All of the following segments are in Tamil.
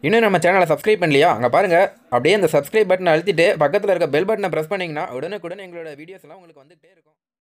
இன்னும் நம்ம சேனலை சப்ஸ்கிரைப் பண்ணலையா அங்கே பாருங்கள் அப்படியே அந்த சப்ஸ்கிரைப் பட்டனை அழுத்திட்டு பக்கத்தில் இருக்க பெல் பட்டனை ப்ரெஸ் பண்ணிங்கன்னா உடனுக்குடன் எங்களோட வீடியோஸ் எல்லாம் உங்களுக்கு வந்துகிட்டே இருக்கும்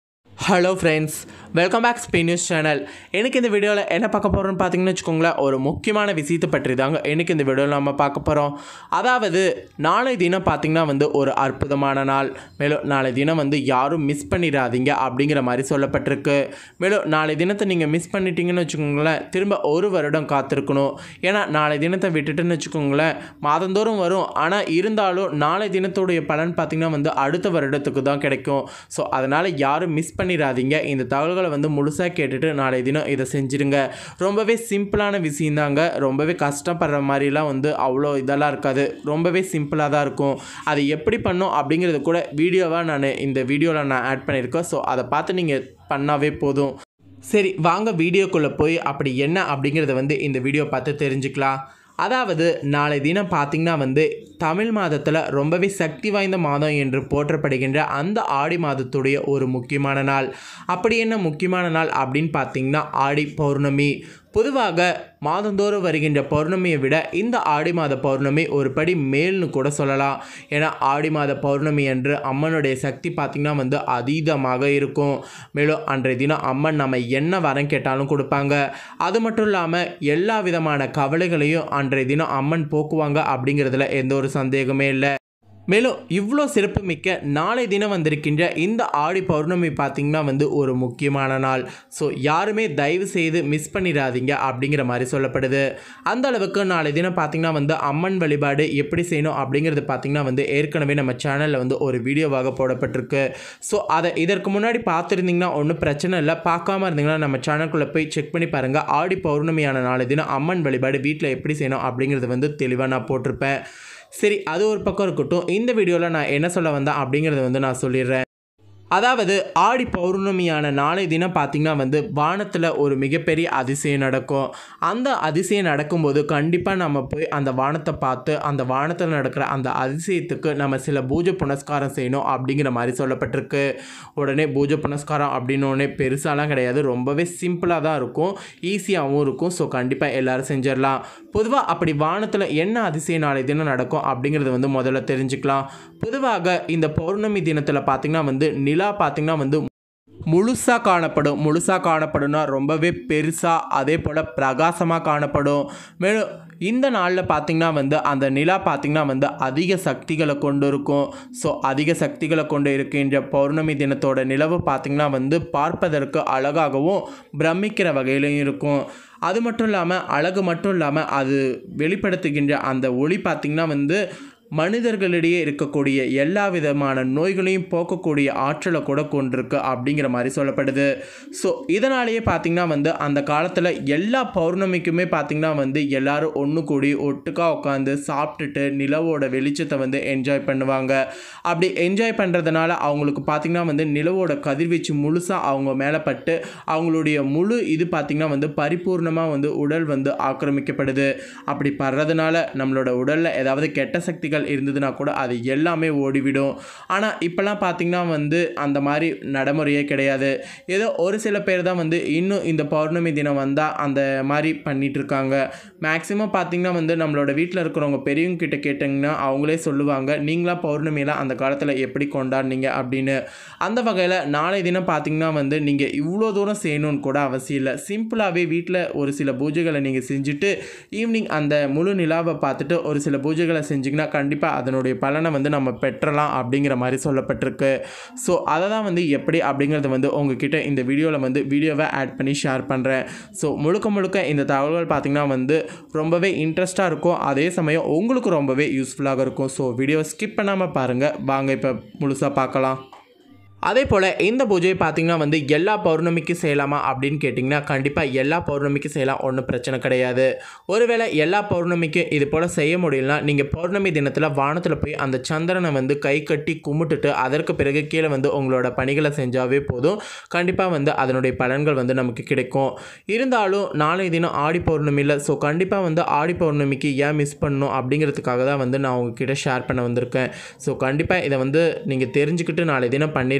ஹலோ ஃப்ரெண்ட்ஸ் வெல்கம் பேக் ஸ்பே நியூஸ் சேனல் எனக்கு இந்த வீடியோவில் என்ன பார்க்க போகிறோம்னு பார்த்தீங்கன்னு வச்சுக்கோங்களேன் ஒரு முக்கியமான விஷயத்தை பற்றி தாங்க எனக்கு இந்த வீடியோவில் நம்ம பார்க்க போகிறோம் அதாவது நாளை தினம் பார்த்தீங்கன்னா வந்து ஒரு அற்புதமான நாள் மேலும் நாளை தினம் வந்து யாரும் மிஸ் பண்ணிடாதீங்க அப்படிங்கிற மாதிரி சொல்லப்பட்டிருக்கு மேலும் நாளை தினத்தை நீங்கள் மிஸ் பண்ணிட்டீங்கன்னு வச்சுக்கோங்களேன் திரும்ப ஒரு வருடம் காத்திருக்கணும் ஏன்னா நாளை தினத்தை விட்டுட்டுன்னு வச்சுக்கோங்களேன் மாதந்தோறும் வரும் ஆனால் இருந்தாலும் நாளை தினத்துடைய பலன் பார்த்திங்கன்னா வந்து அடுத்த வருடத்துக்கு தான் கிடைக்கும் ஸோ அதனால் யாரும் மிஸ் பண்ணிடாதீங்க இந்த தகவல்களை வந்து முழுசாக கேட்டுட்டு நாளை தினம் இதை செஞ்சுருங்க ரொம்பவே சிம்பிளான விஷயந்தாங்க ரொம்பவே கஷ்டப்படுற மாதிரிலாம் வந்து அவ்வளோ இதெல்லாம் இருக்காது ரொம்பவே சிம்பிளாக தான் இருக்கும் அதை எப்படி பண்ணும் அப்படிங்கிறது கூட வீடியோவாக நான் இந்த வீடியோவில் நான் ஆட் பண்ணியிருக்கேன் ஸோ அதை பார்த்து நீங்கள் பண்ணாவே போதும் சரி வாங்க வீடியோக்குள்ளே போய் அப்படி என்ன அப்படிங்கிறத வந்து இந்த வீடியோ பார்த்து தெரிஞ்சுக்கலாம் அதாவது நாளை தினம் பார்த்திங்கன்னா வந்து தமிழ் மாதத்தில் ரொம்பவே சக்தி வாய்ந்த மாதம் என்று போற்றப்படுகின்ற அந்த ஆடி மாதத்துடைய ஒரு முக்கியமான நாள் அப்படி என்ன முக்கியமான நாள் அப்படின்னு பார்த்தீங்கன்னா ஆடி பௌர்ணமி பொதுவாக மாதந்தோறும் வருகின்ற பௌர்ணமியை விட இந்த ஆடி மாத பௌர்ணமி ஒரு படி மேல்னு கூட சொல்லலாம் ஏன்னா ஆடி மாத பௌர்ணமி என்று அம்மனுடைய சக்தி பார்த்திங்கன்னா வந்து அதீதமாக இருக்கும் மேலும் அன்றைய தினம் அம்மன் நம்ம என்ன வரம் கேட்டாலும் கொடுப்பாங்க அது மட்டும் இல்லாமல் எல்லா விதமான கவலைகளையும் அன்றைய தினம் அம்மன் போக்குவாங்க அப்படிங்கிறதுல எந்த ஒரு சந்தேகமே இல்லை மேலும் இவ்வளோ சிறப்பு மிக்க நாளை தினம் வந்திருக்கின்ற இந்த ஆடி பௌர்ணமி பார்த்திங்கன்னா வந்து ஒரு முக்கியமான நாள் ஸோ யாருமே தயவு செய்து மிஸ் பண்ணிடாதீங்க அப்படிங்கிற மாதிரி சொல்லப்படுது அந்த அளவுக்கு நாளை தினம் பார்த்திங்கன்னா வந்து அம்மன் வழிபாடு எப்படி செய்யணும் அப்படிங்கிறது பார்த்திங்கன்னா வந்து ஏற்கனவே நம்ம சேனலில் வந்து ஒரு வீடியோவாக போடப்பட்டிருக்கு ஸோ அதை இதற்கு முன்னாடி பார்த்துருந்தீங்கன்னா ஒன்றும் பிரச்சனை இல்லை பார்க்காம இருந்தீங்கன்னா நம்ம சேனலுக்குள்ளே போய் செக் பண்ணி பாருங்கள் ஆடி பௌர்ணமியான நாளை தினம் அம்மன் வழிபாடு வீட்டில் எப்படி செய்யணும் அப்படிங்கிறது வந்து தெளிவாக நான் போட்டிருப்பேன் சரி அது ஒரு பக்கம் இருக்கட்டும் இந்த வீடியோவில் நான் என்ன சொல்ல வந்தேன் அப்படிங்கிறத வந்து நான் சொல்லிடுறேன் அதாவது ஆடி பௌர்ணமியான நாளை தினம் பார்த்திங்கன்னா வந்து வானத்தில் ஒரு மிகப்பெரிய அதிசயம் நடக்கும் அந்த அதிசயம் நடக்கும்போது கண்டிப்பாக நம்ம போய் அந்த வானத்தை பார்த்து அந்த வானத்தில் நடக்கிற அந்த அதிசயத்துக்கு நம்ம சில பூஜை புனஸ்காரம் செய்யணும் அப்படிங்கிற மாதிரி சொல்லப்பட்டிருக்கு உடனே பூஜை புனஸ்காரம் அப்படின்னோடனே பெருசாலாம் கிடையாது ரொம்பவே சிம்பிளாக தான் இருக்கும் ஈஸியாகவும் இருக்கும் ஸோ கண்டிப்பாக எல்லோரும் செஞ்சிடலாம் பொதுவாக அப்படி வானத்தில் என்ன அதிசயம் நாளை தினம் நடக்கும் அப்படிங்கிறது வந்து முதல்ல தெரிஞ்சுக்கலாம் பொதுவாக இந்த பௌர்ணமி தினத்தில் பார்த்திங்கன்னா வந்து நிலா பார்த்திங்கன்னா வந்து முழுசாக காணப்படும் முழுசாக காணப்படும்னா ரொம்பவே பெருசாக அதே போல் பிரகாசமாக காணப்படும் மேலும் இந்த நாளில் பார்த்திங்கன்னா வந்து அந்த நிலா பார்த்திங்கன்னா வந்து அதிக சக்திகளை கொண்டு இருக்கும் ஸோ அதிக சக்திகளை கொண்டு இருக்கின்ற பௌர்ணமி தினத்தோட நிலவு பார்த்திங்கன்னா வந்து பார்ப்பதற்கு அழகாகவும் பிரமிக்கிற வகையிலையும் இருக்கும் அது மட்டும் இல்லாமல் அழகு மட்டும் இல்லாமல் அது வெளிப்படுத்துகின்ற அந்த ஒளி பார்த்திங்கன்னா வந்து மனிதர்களிடையே இருக்கக்கூடிய எல்லா விதமான நோய்களையும் போக்கக்கூடிய ஆற்றலை கூட கொண்டிருக்கு அப்படிங்கிற மாதிரி சொல்லப்படுது ஸோ இதனாலேயே பார்த்திங்கன்னா வந்து அந்த காலத்தில் எல்லா பௌர்ணமிக்குமே பார்த்திங்கன்னா வந்து எல்லாரும் ஒன்று கூடி ஒட்டுக்காக உட்காந்து சாப்பிட்டுட்டு நிலவோட வெளிச்சத்தை வந்து என்ஜாய் பண்ணுவாங்க அப்படி என்ஜாய் பண்ணுறதுனால அவங்களுக்கு பார்த்திங்கன்னா வந்து நிலவோட கதிர்வீச்சு முழுசாக அவங்க மேலே பட்டு அவங்களுடைய முழு இது பார்த்திங்கன்னா வந்து பரிபூர்ணமாக வந்து உடல் வந்து ஆக்கிரமிக்கப்படுது அப்படி படுறதுனால நம்மளோட உடலில் ஏதாவது கெட்ட சக்திகள் விஷயங்கள் இருந்ததுன்னா கூட அது எல்லாமே ஓடிவிடும் ஆனால் இப்போல்லாம் பார்த்திங்கன்னா வந்து அந்த மாதிரி நடைமுறையே கிடையாது ஏதோ ஒரு சில பேர் தான் வந்து இன்னும் இந்த பௌர்ணமி தினம் வந்தால் அந்த மாதிரி பண்ணிகிட்டு இருக்காங்க மேக்ஸிமம் பார்த்திங்கன்னா வந்து நம்மளோட வீட்டில் இருக்கிறவங்க பெரியவங்க கிட்ட கேட்டிங்கன்னா அவங்களே சொல்லுவாங்க நீங்களாம் பௌர்ணமியெல்லாம் அந்த காலத்தில் எப்படி கொண்டாடினீங்க அப்படின்னு அந்த வகையில் நாளை தினம் பார்த்திங்கன்னா வந்து நீங்கள் இவ்வளோ தூரம் செய்யணும்னு கூட அவசியம் இல்லை சிம்பிளாகவே வீட்டில் ஒரு சில பூஜைகளை நீங்கள் செஞ்சுட்டு ஈவினிங் அந்த முழு நிலாவை பார்த்துட்டு ஒரு சில பூஜைகளை செஞ்சிங்கன்னா கண்டிப்பாக அதனுடைய பலனை வந்து நம்ம பெற்றலாம் அப்படிங்கிற மாதிரி சொல்லப்பட்டிருக்கு ஸோ அதை தான் வந்து எப்படி அப்படிங்கிறத வந்து உங்ககிட்ட இந்த வீடியோவில் வந்து வீடியோவை ஆட் பண்ணி ஷேர் பண்ணுறேன் ஸோ முழுக்க முழுக்க இந்த தகவல்கள் பார்த்திங்கன்னா வந்து ரொம்பவே இன்ட்ரெஸ்ட்டாக இருக்கும் அதே சமயம் உங்களுக்கு ரொம்பவே யூஸ்ஃபுல்லாக இருக்கும் ஸோ வீடியோ ஸ்கிப் பண்ணாமல் பாருங்கள் வாங்க இப்போ முழுசாக பார்க்கலாம் அதே போல் இந்த பூஜையை பார்த்திங்கன்னா வந்து எல்லா பௌர்ணமிக்கும் செய்யலாமா அப்படின்னு கேட்டிங்கன்னா கண்டிப்பாக எல்லா பௌர்ணமிக்கும் செய்யலாம் ஒன்றும் பிரச்சனை கிடையாது ஒருவேளை எல்லா பௌர்ணமிக்கும் இது போல் செய்ய முடியலனா நீங்கள் பௌர்ணமி தினத்தில் வானத்தில் போய் அந்த சந்திரனை வந்து கை கட்டி கும்பிட்டுட்டு அதற்கு பிறகு கீழே வந்து உங்களோட பணிகளை செஞ்சாவே போதும் கண்டிப்பாக வந்து அதனுடைய பலன்கள் வந்து நமக்கு கிடைக்கும் இருந்தாலும் நாளை தினம் ஆடி பௌர்ணமியில் ஸோ கண்டிப்பாக வந்து ஆடி பௌர்ணமிக்கு ஏன் மிஸ் பண்ணணும் அப்படிங்கிறதுக்காக தான் வந்து நான் உங்ககிட்ட ஷேர் பண்ண வந்திருக்கேன் ஸோ கண்டிப்பாக இதை வந்து நீங்கள் தெரிஞ்சுக்கிட்டு நாளை தினம் பண்ணிடுங்க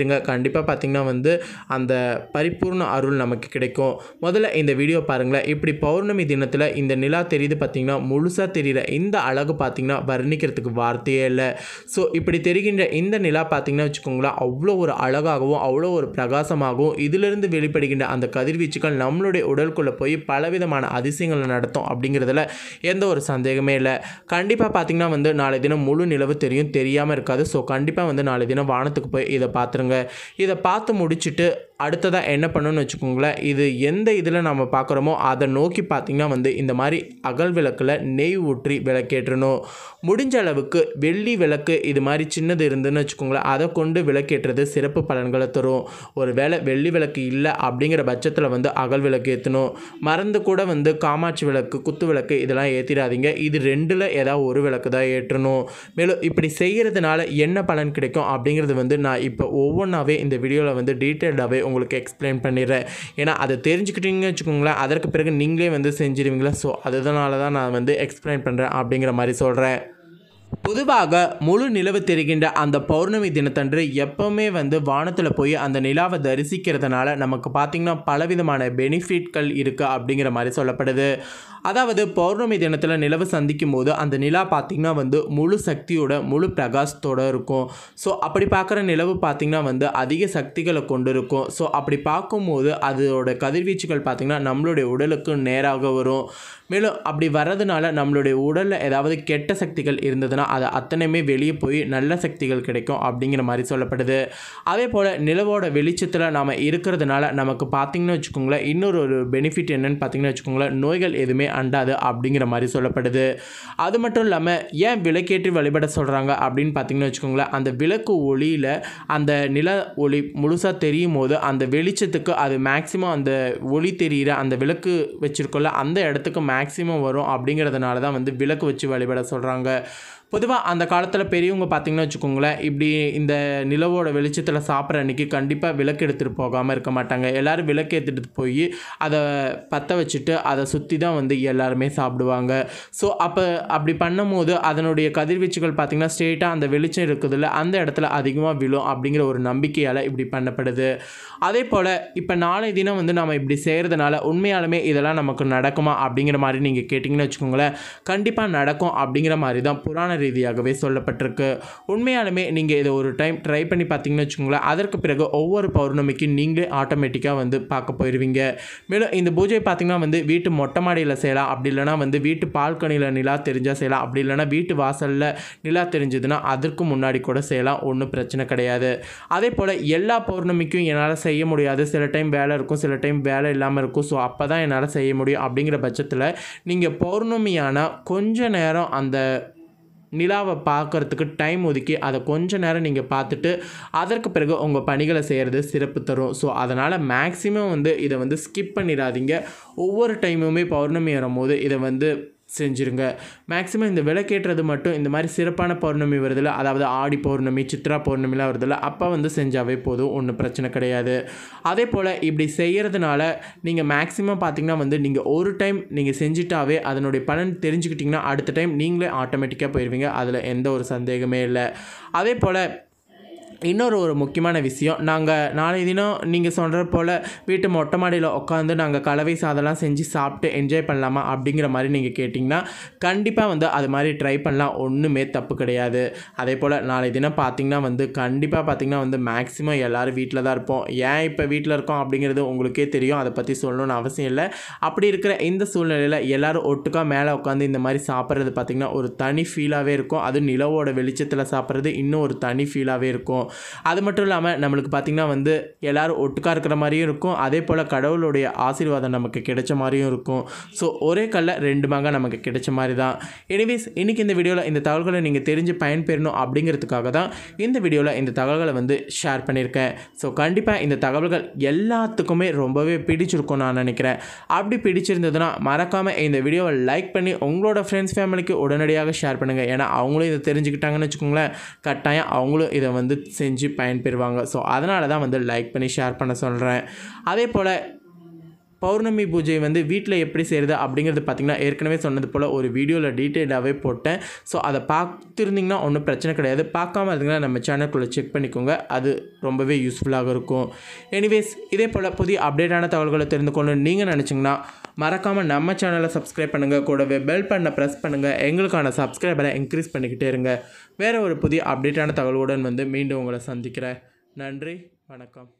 கேளுங்க கண்டிப்பாக பார்த்தீங்கன்னா வந்து அந்த பரிபூர்ண அருள் நமக்கு கிடைக்கும் முதல்ல இந்த வீடியோ பாருங்களேன் இப்படி பௌர்ணமி தினத்தில் இந்த நிலா தெரியுது பார்த்தீங்கன்னா முழுசாக தெரிகிற இந்த அழகு பார்த்தீங்கன்னா வர்ணிக்கிறதுக்கு வார்த்தையே இல்லை ஸோ இப்படி தெரிகின்ற இந்த நிலா பார்த்தீங்கன்னா வச்சுக்கோங்களேன் அவ்வளோ ஒரு அழகாகவும் அவ்வளோ ஒரு பிரகாசமாகவும் இதிலிருந்து வெளிப்படுகின்ற அந்த கதிர்வீச்சுகள் நம்மளுடைய உடலுக்குள்ளே போய் பலவிதமான அதிசயங்களை நடத்தும் அப்படிங்கிறதுல எந்த ஒரு சந்தேகமே இல்லை கண்டிப்பாக பார்த்தீங்கன்னா வந்து நாளை தினம் முழு நிலவு தெரியும் தெரியாமல் இருக்காது ஸோ கண்டிப்பாக வந்து நாளை தினம் வானத்துக்கு போய் இதை பார்த்துருங்க இதை பார்த்து முடிச்சுட்டு அடுத்ததாக என்ன பண்ணணும்னு வச்சுக்கோங்களேன் இது எந்த இதில் நம்ம பார்க்குறோமோ அதை நோக்கி பார்த்திங்கன்னா வந்து இந்த மாதிரி அகல் விளக்கில் நெய் ஊற்றி விளக்கேற்றணும் முடிஞ்ச அளவுக்கு வெள்ளி விளக்கு இது மாதிரி சின்னது இருந்துன்னு வச்சுக்கோங்களேன் அதை கொண்டு விளக்கேற்றுறது சிறப்பு பலன்களை தரும் ஒரு வேளை வெள்ளி விளக்கு இல்லை அப்படிங்கிற பட்சத்தில் வந்து அகல் விளக்கு ஏற்றணும் மறந்து கூட வந்து காமாட்சி விளக்கு குத்து விளக்கு இதெல்லாம் ஏற்றிடாதீங்க இது ரெண்டில் ஏதாவது ஒரு விளக்கு தான் ஏற்றணும் மேலும் இப்படி செய்கிறதுனால என்ன பலன் கிடைக்கும் அப்படிங்கிறது வந்து நான் இப்போ ஒவ்வொன்றாவே இந்த வீடியோவில் வந்து டீட்டெயில்டாகவே உங்களுக்கு எக்ஸ்பிளைன் பண்ணிடுறேன் ஏன்னா அதை தெரிஞ்சுக்கிட்டீங்கன்னு வச்சுக்கோங்களேன் அதற்கு பிறகு நீங்களே வந்து செஞ்சிருவீங்களா ஸோ அதனால தான் நான் வந்து எக்ஸ்பிளைன் பண்ணுறேன் அப்படிங்கிற மாதிரி சொல்கிறேன் பொதுவாக முழு நிலவு தெரிகின்ற அந்த பௌர்ணமி தினத்தன்று எப்போவுமே வந்து வானத்தில் போய் அந்த நிலாவை தரிசிக்கிறதுனால நமக்கு பார்த்திங்கன்னா பலவிதமான பெனிஃபிட்கள் இருக்குது அப்படிங்கிற மாதிரி சொல்லப்படுது அதாவது பௌர்ணமி தினத்தில் நிலவு சந்திக்கும் போது அந்த நிலா பார்த்திங்கன்னா வந்து முழு சக்தியோட முழு பிரகாசத்தோட இருக்கும் ஸோ அப்படி பார்க்குற நிலவு பார்த்திங்கன்னா வந்து அதிக சக்திகளை கொண்டு இருக்கும் ஸோ அப்படி பார்க்கும்போது அதோட கதிர்வீச்சுகள் பார்த்திங்கன்னா நம்மளுடைய உடலுக்கு நேராக வரும் மேலும் அப்படி வர்றதுனால நம்மளுடைய உடலில் ஏதாவது கெட்ட சக்திகள் இருந்ததுன்னா அது அத்தனையுமே வெளியே போய் நல்ல சக்திகள் கிடைக்கும் அப்படிங்கிற மாதிரி சொல்லப்படுது அதே போல் நிலவோட வெளிச்சத்தில் நாம் இருக்கிறதுனால நமக்கு பார்த்திங்கன்னு வச்சுக்கோங்களேன் இன்னொரு ஒரு பெனிஃபிட் என்னன்னு பார்த்தீங்கன்னு வச்சுக்கோங்களேன் நோய்கள் எதுவுமே அண்டாது அப்படிங்கிற மாதிரி சொல்லப்படுது அது மட்டும் இல்லாமல் ஏன் விளக்கேற்றி வழிபட சொல்கிறாங்க அப்படின்னு பார்த்தீங்கன்னு வச்சுக்கோங்களேன் அந்த விளக்கு ஒளியில் அந்த நில ஒளி முழுசாக தெரியும் போது அந்த வெளிச்சத்துக்கு அது மேக்ஸிமம் அந்த ஒளி தெரிகிற அந்த விளக்கு வச்சுருக்கோம்ல அந்த இடத்துக்கு மேக்ஸிமம் வரும் அப்படிங்கிறதுனால தான் வந்து விளக்கு வச்சு வழிபட சொல்கிறாங்க பொதுவாக அந்த காலத்தில் பெரியவங்க பார்த்தீங்கன்னு வச்சுக்கோங்களேன் இப்படி இந்த நிலவோட வெளிச்சத்தில் சாப்பிட்ற அன்றைக்கி கண்டிப்பாக விளக்கு எடுத்துகிட்டு போகாமல் இருக்க மாட்டாங்க எல்லோரும் விளக்கு எடுத்துகிட்டு போய் அதை பற்ற வச்சுட்டு அதை சுற்றி தான் வந்து எல்லாருமே சாப்பிடுவாங்க ஸோ அப்போ அப்படி பண்ணும்போது அதனுடைய கதிர்வீச்சுகள் பார்த்திங்கன்னா ஸ்ட்ரெயிட்டாக அந்த வெளிச்சம் இருக்குதுல்ல அந்த இடத்துல அதிகமாக விழும் அப்படிங்கிற ஒரு நம்பிக்கையால் இப்படி பண்ணப்படுது அதே போல் இப்போ நாளை தினம் வந்து நம்ம இப்படி செய்கிறதுனால உண்மையாலுமே இதெல்லாம் நமக்கு நடக்குமா அப்படிங்கிற மாதிரி நீங்கள் கேட்டிங்கன்னு வச்சுக்கோங்களேன் கண்டிப்பாக நடக்கும் அப்படிங்கிற மாதிரி தான் புராண ரீதியாகவே சொல்லப்பட்டிருக்கு உண்மையாலுமே நீங்கள் இதை ஒரு டைம் ட்ரை பண்ணி பார்த்தீங்கன்னு வச்சுக்கோங்களேன் அதற்கு பிறகு ஒவ்வொரு பௌர்ணமிக்கு நீங்களே ஆட்டோமேட்டிக்காக வந்து பார்க்க போயிடுவீங்க மேலும் இந்த பூஜை பார்த்திங்கன்னா வந்து வீட்டு மொட்டை மாடியில் செய்யலாம் அப்படி இல்லைனா வந்து வீட்டு பால்கனியில் நிலா தெரிஞ்சால் செய்யலாம் அப்படி இல்லைனா வீட்டு வாசலில் நிலா தெரிஞ்சதுன்னா அதற்கு முன்னாடி கூட செய்யலாம் ஒன்றும் பிரச்சனை கிடையாது அதே போல் எல்லா பௌர்ணமிக்கும் என்னால் செய்ய முடியாது சில டைம் வேலை இருக்கும் சில டைம் வேலை இல்லாமல் இருக்கும் ஸோ அப்போ தான் என்னால் செய்ய முடியும் அப்படிங்கிற பட்சத்தில் நீங்கள் பௌர்ணமியான கொஞ்ச நேரம் அந்த நிலாவை பார்க்குறதுக்கு டைம் ஒதுக்கி அதை கொஞ்ச நேரம் நீங்கள் பார்த்துட்டு அதற்கு பிறகு உங்கள் பணிகளை செய்கிறது சிறப்பு தரும் ஸோ அதனால் மேக்ஸிமம் வந்து இதை வந்து ஸ்கிப் பண்ணிடாதீங்க ஒவ்வொரு டைமுமே பௌர்ணமி வரும்போது இதை வந்து செஞ்சுருங்க மேக்ஸிமம் இந்த விளக்கேற்றது மட்டும் இந்த மாதிரி சிறப்பான பௌர்ணமி வருதில்ல அதாவது ஆடி பௌர்ணமி சித்ரா பௌர்ணமிலாம் வருதில்ல அப்போ வந்து செஞ்சாவே போதும் ஒன்றும் பிரச்சனை கிடையாது அதே போல் இப்படி செய்கிறதுனால நீங்கள் மேக்ஸிமம் பார்த்தீங்கன்னா வந்து நீங்கள் ஒரு டைம் நீங்கள் செஞ்சிட்டாவே அதனுடைய பலன் தெரிஞ்சுக்கிட்டிங்கன்னா அடுத்த டைம் நீங்களே ஆட்டோமேட்டிக்காக போயிடுவீங்க அதில் எந்த ஒரு சந்தேகமே இல்லை அதே போல் இன்னொரு ஒரு முக்கியமான விஷயம் நாங்கள் நாளை தினம் நீங்கள் சொல்கிற போல் வீட்டு மொட்டை மாடியில் உட்காந்து நாங்கள் கலவை சாதம்லாம் செஞ்சு சாப்பிட்டு என்ஜாய் பண்ணலாமா அப்படிங்கிற மாதிரி நீங்கள் கேட்டிங்கன்னா கண்டிப்பாக வந்து அது மாதிரி ட்ரை பண்ணலாம் ஒன்றுமே தப்பு கிடையாது அதே போல் நாளை தினம் பார்த்திங்கன்னா வந்து கண்டிப்பாக பார்த்திங்கன்னா வந்து மேக்ஸிமம் எல்லோரும் வீட்டில் தான் இருப்போம் ஏன் இப்போ வீட்டில் இருக்கோம் அப்படிங்கிறது உங்களுக்கே தெரியும் அதை பற்றி சொல்லணும்னு அவசியம் இல்லை அப்படி இருக்கிற இந்த சூழ்நிலையில் எல்லோரும் ஒட்டுக்கா மேலே உட்காந்து இந்த மாதிரி சாப்பிட்றது பார்த்திங்கன்னா ஒரு தனி ஃபீலாகவே இருக்கும் அது நிலவோட வெளிச்சத்தில் சாப்பிட்றது இன்னும் ஒரு தனி ஃபீலாகவே இருக்கும் அது மட்டும் இல்லாமல் நம்மளுக்கு பார்த்திங்கன்னா வந்து எல்லோரும் ஒட்டுக்கா இருக்கிற மாதிரியும் இருக்கும் அதே போல் கடவுளுடைய ஆசீர்வாதம் நமக்கு கிடைச்ச மாதிரியும் இருக்கும் ஸோ ஒரே கல்ல ரெண்டு மங்க நமக்கு கிடைச்ச மாதிரி தான் எனிவேஸ் இன்றைக்கி இந்த வீடியோவில் இந்த தகவல்களை நீங்கள் தெரிஞ்சு பயன்பெறணும் அப்படிங்கிறதுக்காக தான் இந்த வீடியோவில் இந்த தகவல்களை வந்து ஷேர் பண்ணியிருக்கேன் ஸோ கண்டிப்பாக இந்த தகவல்கள் எல்லாத்துக்குமே ரொம்பவே பிடிச்சிருக்கும் நான் நினைக்கிறேன் அப்படி பிடிச்சிருந்ததுன்னா மறக்காமல் இந்த வீடியோவை லைக் பண்ணி உங்களோட ஃப்ரெண்ட்ஸ் ஃபேமிலிக்கு உடனடியாக ஷேர் பண்ணுங்கள் ஏன்னா அவங்களும் இதை தெரிஞ்சுக்கிட்டாங்கன்னு வச்சுக்கோங்களேன் கட்டாயம் அவங்களும் இதை வந்து செஞ்சு பயன்பெறுவாங்க ஸோ அதனால தான் வந்து லைக் பண்ணி ஷேர் பண்ண சொல்கிறேன் அதே போல் பௌர்ணமி பூஜை வந்து வீட்டில் எப்படி செய்கிறது அப்படிங்கிறது பார்த்திங்கன்னா ஏற்கனவே சொன்னது போல் ஒரு வீடியோவில் டீட்டெயிலாகவே போட்டேன் ஸோ அதை பார்த்துருந்திங்கன்னா ஒன்றும் பிரச்சனை கிடையாது பார்க்காம இருந்தீங்கன்னா நம்ம சேனலுக்குள்ளே செக் பண்ணிக்கோங்க அது ரொம்பவே யூஸ்ஃபுல்லாக இருக்கும் எனிவேஸ் இதே போல் புதிய அப்டேட்டான தகவல்களை தெரிந்து கொண்டு நீங்கள் நினச்சிங்கன்னா மறக்காமல் நம்ம சேனலை சப்ஸ்கிரைப் பண்ணுங்கள் கூடவே பெல் பண்ண ப்ரெஸ் பண்ணுங்கள் எங்களுக்கான சப்ஸ்கிரைபரை இன்க்ரீஸ் பண்ணிக்கிட்டே இருங்க வேறு ஒரு புதிய அப்டேட்டான தகவலுடன் வந்து மீண்டும் உங்களை சந்திக்கிறேன் நன்றி வணக்கம்